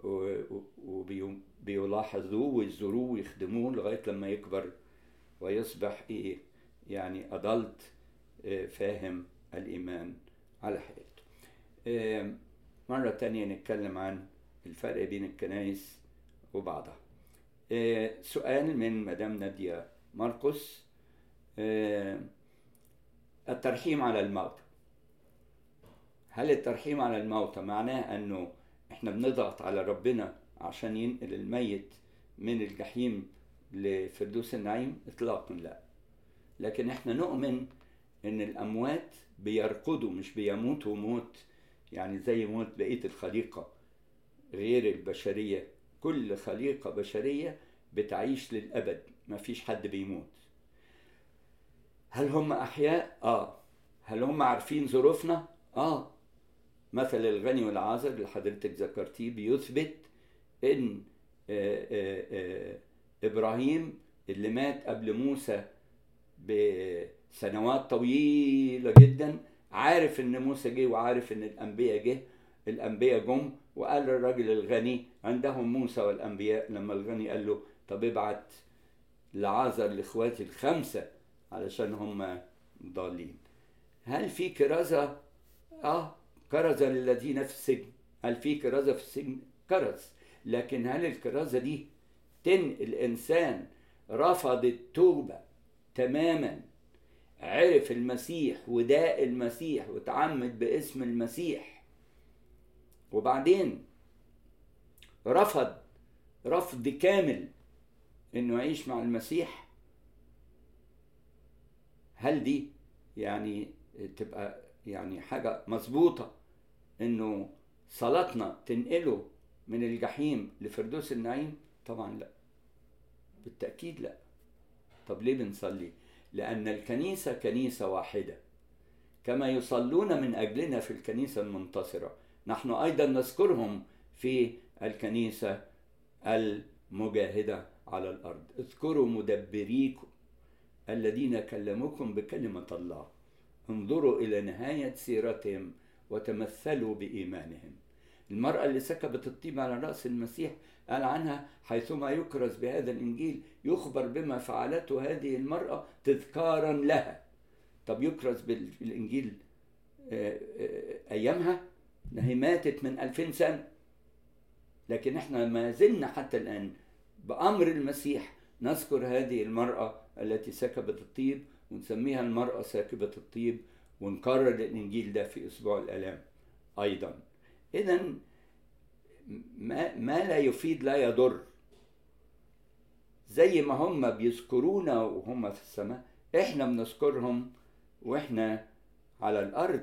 وبيلاحظوه ويزوروه ويخدموه لغاية لما يكبر ويصبح إيه يعني أدلت فاهم الإيمان على حياته مرة تانية نتكلم عن الفرق بين الكنائس وبعضها سؤال من مدام نادية مرقس الترحيم على الموت هل الترحيم على الموتى معناه انه احنا بنضغط على ربنا عشان ينقل الميت من الجحيم لفردوس النعيم اطلاقا لا لكن احنا نؤمن ان الاموات بيرقدوا مش بيموتوا موت يعني زي موت بقيه الخليقه غير البشريه كل خليقه بشريه بتعيش للابد مفيش حد بيموت هل هم احياء اه هل هم عارفين ظروفنا اه مثل الغني والعازر اللي حضرتك ذكرتيه بيثبت ان آآ آآ ابراهيم اللي مات قبل موسى بسنوات طويله جدا عارف ان موسى جه وعارف ان الانبياء جه الانبياء جم وقال للراجل الغني عندهم موسى والانبياء لما الغني قال له طب ابعت لعازر لاخواتي الخمسه علشان هم ضالين هل في كرازه اه كرزة للذين في السجن هل في كرازة في السجن كرز لكن هل الكرازة دي تنقل إنسان رفض التوبة تماما عرف المسيح وداء المسيح وتعمد باسم المسيح وبعدين رفض رفض كامل انه يعيش مع المسيح هل دي يعني تبقى يعني حاجة مظبوطة انه صلاتنا تنقله من الجحيم لفردوس النعيم طبعا لا بالتأكيد لا طب ليه بنصلي لأن الكنيسة كنيسة واحدة كما يصلون من أجلنا في الكنيسة المنتصرة نحن أيضا نذكرهم في الكنيسة المجاهدة على الأرض اذكروا مدبريكم الذين كلموكم بكلمة الله انظروا إلى نهاية سيرتهم وتمثلوا بإيمانهم المرأة اللي سكبت الطيب على رأس المسيح قال عنها حيثما يكرز بهذا الإنجيل يخبر بما فعلته هذه المرأة تذكارا لها طب يكرز بالإنجيل أيامها هي ماتت من ألفين سنة لكن احنا ما زلنا حتى الآن بأمر المسيح نذكر هذه المرأة التي سكبت الطيب ونسميها المرأة ساكبة الطيب ونكرر الإنجيل ده في أسبوع الآلام أيضا إذا ما, ما لا يفيد لا يضر زي ما هم بيذكرونا وهم في السماء احنا بنذكرهم واحنا على الارض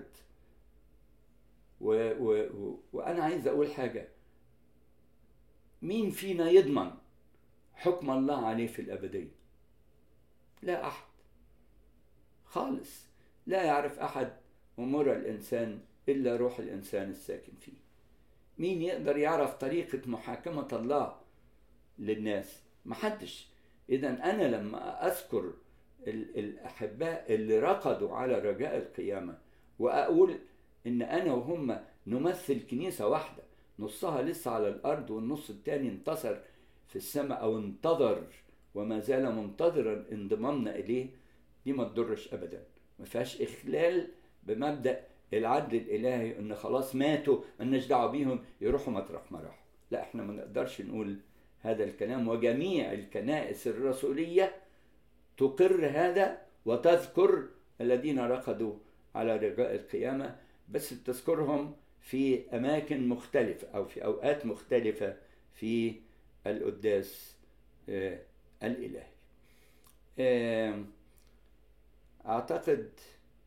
و و و وانا عايز اقول حاجه مين فينا يضمن حكم الله عليه في الابديه لا احد خالص لا يعرف احد امور الانسان الا روح الانسان الساكن فيه مين يقدر يعرف طريقه محاكمه الله للناس محدش اذا انا لما اذكر الاحباء اللي رقدوا على رجاء القيامه واقول ان انا وهم نمثل كنيسه واحده نصها لسه على الارض والنص التاني انتصر في السماء او انتظر وما زال منتظرا انضمامنا اليه دي ما تضرش ابدا ما فيهاش اخلال بمبدا العدل الالهي ان خلاص ماتوا مالناش دعوه بيهم يروحوا مطرح ما راحوا لا احنا ما نقدرش نقول هذا الكلام وجميع الكنائس الرسوليه تقر هذا وتذكر الذين رقدوا على رجاء القيامه بس تذكرهم في اماكن مختلفه او في اوقات مختلفه في القداس آه، الإلهي آه، أعتقد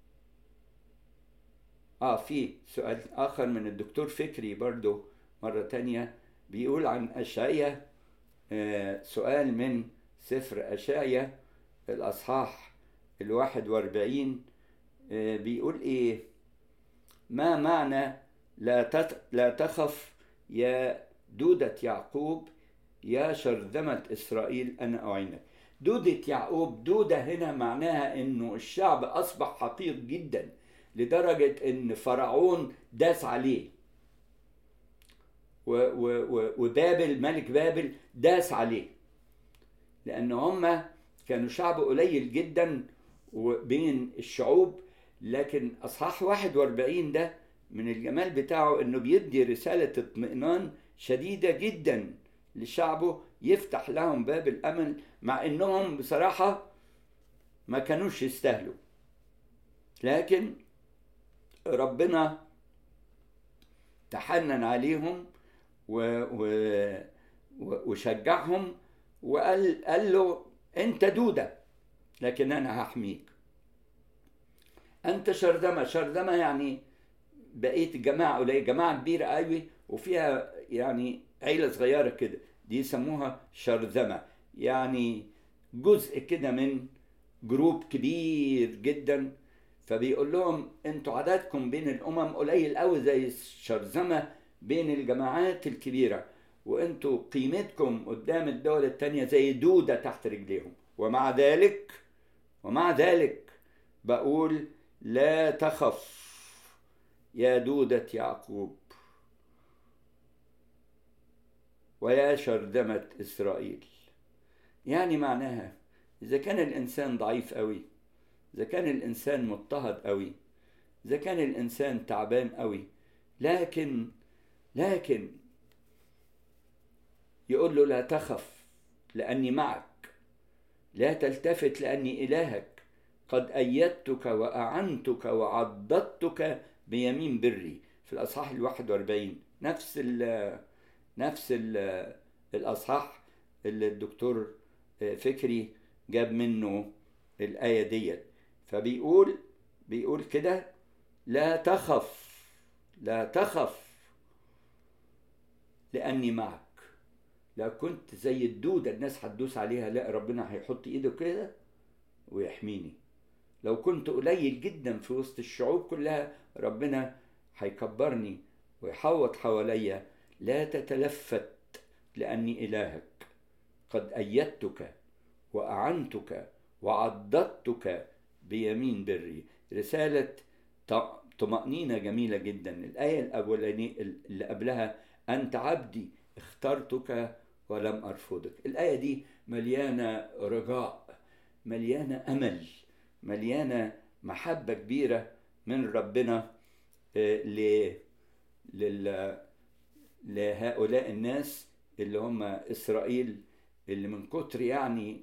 آه في سؤال آخر من الدكتور فكري برضو مرة تانية بيقول عن أشعية آه، سؤال من سفر أشعية الأصحاح الواحد واربعين آه، بيقول إيه ما معنى لا تت- لا تخف يا دودة يعقوب يا شرذمة إسرائيل أنا أعينك دودة يعقوب دودة هنا معناها إنه الشعب أصبح حقير جدا لدرجة إن فرعون داس عليه و و و وبابل ملك بابل داس عليه لأن هم كانوا شعب قليل جدا بين الشعوب لكن أصحاح 41 ده من الجمال بتاعه إنه بيدي رسالة اطمئنان شديدة جدا لشعبه يفتح لهم باب الأمل مع إنهم بصراحة ما كانوش يستاهلوا لكن ربنا تحنن عليهم و و و- وشجعهم وقال قال له انت دودة لكن انا هحميك انت شرذمة شرذمة يعني بقيت جماعة قليلة جماعة كبيرة قوي وفيها يعني عيلة صغيرة كده دي يسموها شرذمة يعني جزء كده من جروب كبير جدا فبيقول لهم انتوا عددكم بين الامم قليل قوي زي الشرذمه بين الجماعات الكبيره وانتوا قيمتكم قدام الدول التانية زي دودة تحت رجليهم ومع ذلك ومع ذلك بقول لا تخف يا دودة يعقوب ويا شرذمة إسرائيل يعني معناها إذا كان الإنسان ضعيف قوي إذا كان الإنسان مضطهد قوي إذا كان الإنسان تعبان قوي لكن لكن يقول له لا تخف لأني معك لا تلتفت لأني إلهك قد أيدتك وأعنتك وعضدتك بيمين بري في الأصحاح الواحد واربعين نفس ال نفس ال الأصحاح اللي الدكتور فكري جاب منه الآية ديت فبيقول بيقول كده لا تخف لا تخف لأني معك لو كنت زي الدودة الناس هتدوس عليها لا ربنا هيحط ايده كده ويحميني لو كنت قليل جدا في وسط الشعوب كلها ربنا هيكبرني ويحوط حواليا لا تتلفت لأني إلهك قد أيدتك وأعنتك وعضدتك بيمين بري رسالة طمأنينة جميلة جدا الآية الأولانية اللي قبلها أنت عبدي اخترتك ولم أرفضك الآية دي مليانة رجاء مليانة أمل مليانة محبة كبيرة من ربنا ل... لل... لهؤلاء الناس اللي هم إسرائيل اللي من كتر يعني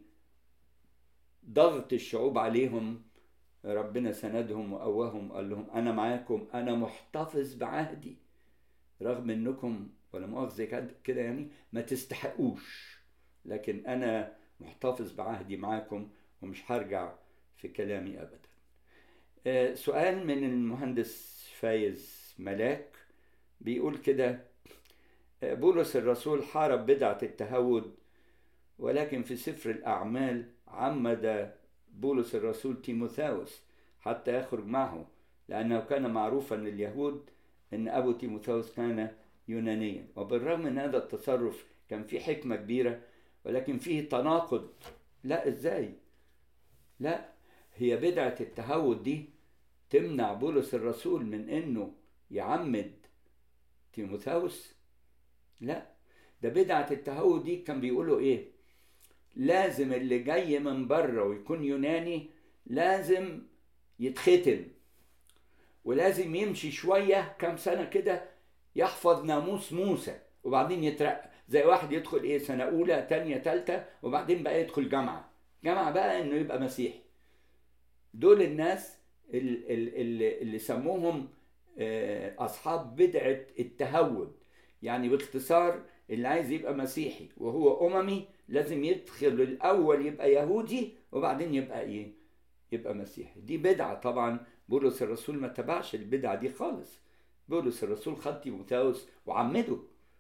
ضغط الشعوب عليهم ربنا سندهم وقواهم قال لهم أنا معاكم أنا محتفظ بعهدي رغم إنكم ولا مؤاخذة كده يعني ما تستحقوش لكن أنا محتفظ بعهدي معاكم ومش هرجع في كلامي أبدا سؤال من المهندس فايز ملاك بيقول كده بولس الرسول حارب بدعة التهود ولكن في سفر الأعمال عمد بولس الرسول تيموثاوس حتى يخرج معه لأنه كان معروفا لليهود أن أبو تيموثاوس كان يونانيا وبالرغم من هذا التصرف كان فيه حكمة كبيرة ولكن فيه تناقض لا ازاي لا هي بدعة التهود دي تمنع بولس الرسول من انه يعمد تيموثاوس لا ده بدعة التهود دي كان بيقولوا ايه لازم اللي جاي من بره ويكون يوناني لازم يتختن ولازم يمشي شوية كام سنة كده يحفظ ناموس موسى وبعدين يترقى زي واحد يدخل ايه سنة أولى تانية تالتة وبعدين بقى يدخل جامعة جامعة بقى إنه يبقى مسيحي دول الناس اللي, اللي, اللي سموهم أصحاب بدعة التهود يعني باختصار اللي عايز يبقى مسيحي وهو أممي لازم يدخل الأول يبقى يهودي وبعدين يبقى إيه؟ يبقى مسيحي دي بدعة طبعا بولس الرسول ما تبعش البدعة دي خالص بولس الرسول خد تيموثاوس وعمده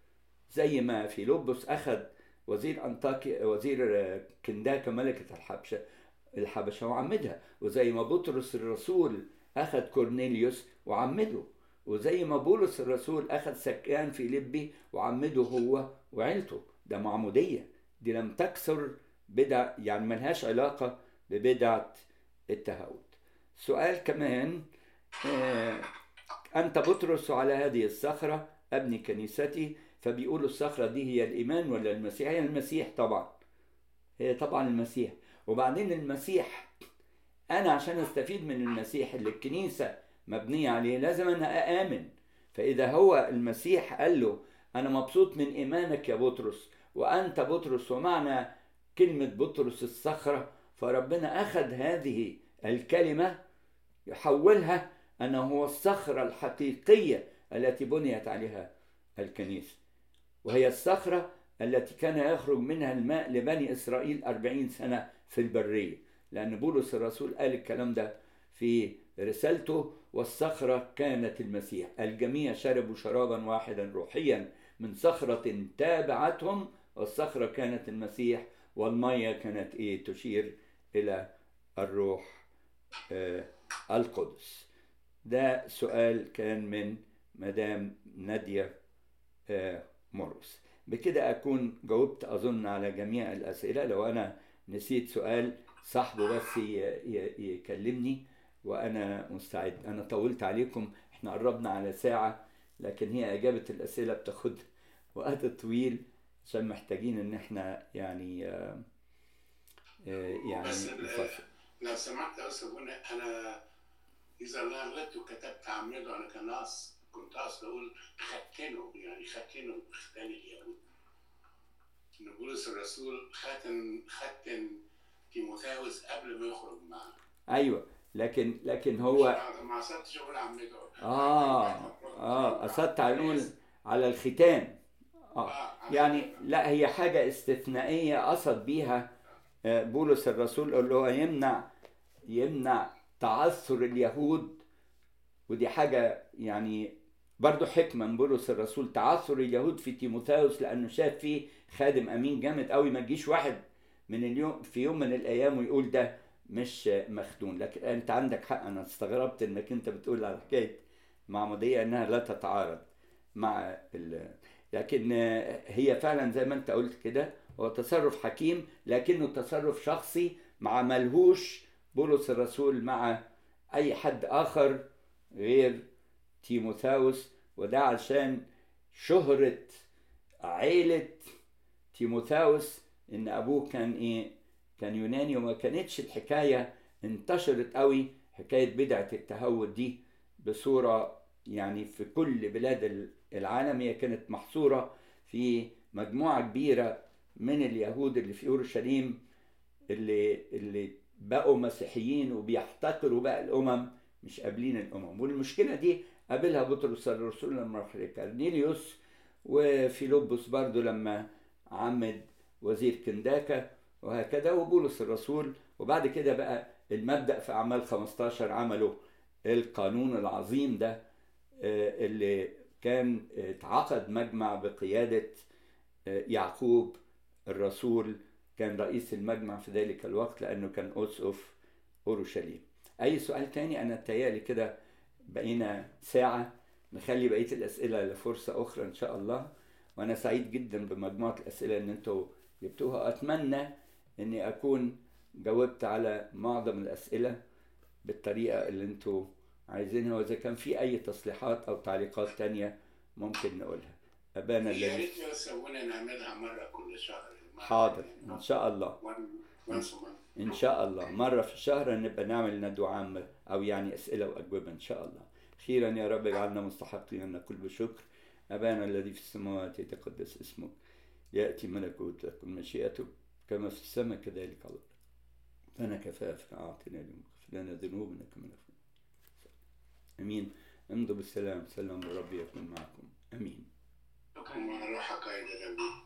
زي ما فيلبس أخذ وزير أنطاكيا وزير كنداكا ملكة الحبشة الحبشة وعمدها وزي ما بطرس الرسول أخذ كورنيليوس وعمده وزي ما بولس الرسول أخذ سكان في لبي وعمده هو وعيلته ده معمودية دي لم تكسر بدع يعني ملهاش علاقة ببدعة التهاوت سؤال كمان آه أنت بطرس على هذه الصخرة أبني كنيستي فبيقولوا الصخرة دي هي الإيمان ولا المسيح هي المسيح طبعا هي طبعا المسيح وبعدين المسيح أنا عشان أستفيد من المسيح اللي الكنيسة مبنية عليه لازم أنا آمن فإذا هو المسيح قال له أنا مبسوط من إيمانك يا بطرس وأنت بطرس ومعنى كلمة بطرس الصخرة فربنا أخذ هذه الكلمة يحولها أنه هو الصخرة الحقيقية التي بنيت عليها الكنيسة وهي الصخرة التي كان يخرج منها الماء لبني إسرائيل أربعين سنة في البرية لأن بولس الرسول قال الكلام ده في رسالته والصخرة كانت المسيح الجميع شربوا شرابا واحدا روحيا من صخرة تابعتهم والصخرة كانت المسيح والمية كانت إيه تشير إلى الروح آه القدس ده سؤال كان من مدام نادية آه مرقس بكده أكون جاوبت أظن على جميع الأسئلة لو أنا نسيت سؤال صاحبه بس يكلمني وأنا مستعد أنا طولت عليكم إحنا قربنا على ساعة لكن هي إجابة الأسئلة بتاخد وقت طويل عشان محتاجين إن إحنا يعني آه يعني نفصل لو سمحت يا استاذ بني انا اذا انا غلطت وكتبت عمده انا كان ناقص كنت قاصد اقول ختنوا يعني ختنوا بختان اليهود ان بولس الرسول ختن ختن تيموثاوس قبل ما يخرج معاه ايوه لكن لكن هو ما قصدتش اقول عمده اه اه قصدت نقول على الختان اه يعني لا هي حاجه استثنائيه قصد بيها بولس الرسول اللي هو يمنع يمنع تعثر اليهود ودي حاجة يعني برضو حكمة من بولس الرسول تعثر اليهود في تيموثاوس لأنه شاف فيه خادم أمين جامد قوي ما تجيش واحد من اليوم في يوم من الأيام ويقول ده مش مخدون لكن أنت عندك حق أنا استغربت إنك أنت بتقول على حكاية معمودية إنها لا تتعارض مع ال... لكن هي فعلا زي ما أنت قلت كده هو تصرف حكيم لكنه تصرف شخصي ما عملهوش بولس الرسول مع اي حد اخر غير تيموثاوس وده عشان شهرة عيلة تيموثاوس ان ابوه كان ايه كان يوناني وما كانتش الحكاية انتشرت قوي حكاية بدعة التهود دي بصورة يعني في كل بلاد العالم هي كانت محصورة في مجموعة كبيرة من اليهود اللي في اورشليم اللي اللي بقوا مسيحيين وبيحتقروا بقى الامم مش قابلين الامم والمشكله دي قابلها بطرس الرسول لما راح لكارنيليوس وفيلبس برضو لما عمد وزير كنداكا وهكذا وبولس الرسول وبعد كده بقى المبدا في اعمال 15 عملوا القانون العظيم ده اللي كان اتعقد مجمع بقياده يعقوب الرسول كان رئيس المجمع في ذلك الوقت لأنه كان أسقف أورشليم أي سؤال تاني أنا تيالي كده بقينا ساعة نخلي بقية الأسئلة لفرصة أخرى إن شاء الله وأنا سعيد جدا بمجموعة الأسئلة اللي أنتوا جبتوها أتمنى إني أكون جاوبت على معظم الأسئلة بالطريقة اللي أنتوا عايزينها وإذا كان في أي تصليحات أو تعليقات تانية ممكن نقولها أبانا يا الذي ريت بس أبونا نعملها مرة كل شهر حاضر إن شاء الله once a month. إن شاء الله مرة في الشهر نبقى نعمل ندوة عامة أو يعني أسئلة وأجوبة إن شاء الله خيرا يا رب اجعلنا مستحقين أن نقول بشكر أبانا الذي في السماوات يتقدس اسمك يأتي ملكوتك تكن مشيئتك كما في السماء كذلك على الأرض فأنا كفافنا أعطنا اليوم اغفر لنا ذنوبنا كما نغفر أمين امضوا بالسلام سلام الرب يكون معكم أمين ومع روحك أيضا يا أبي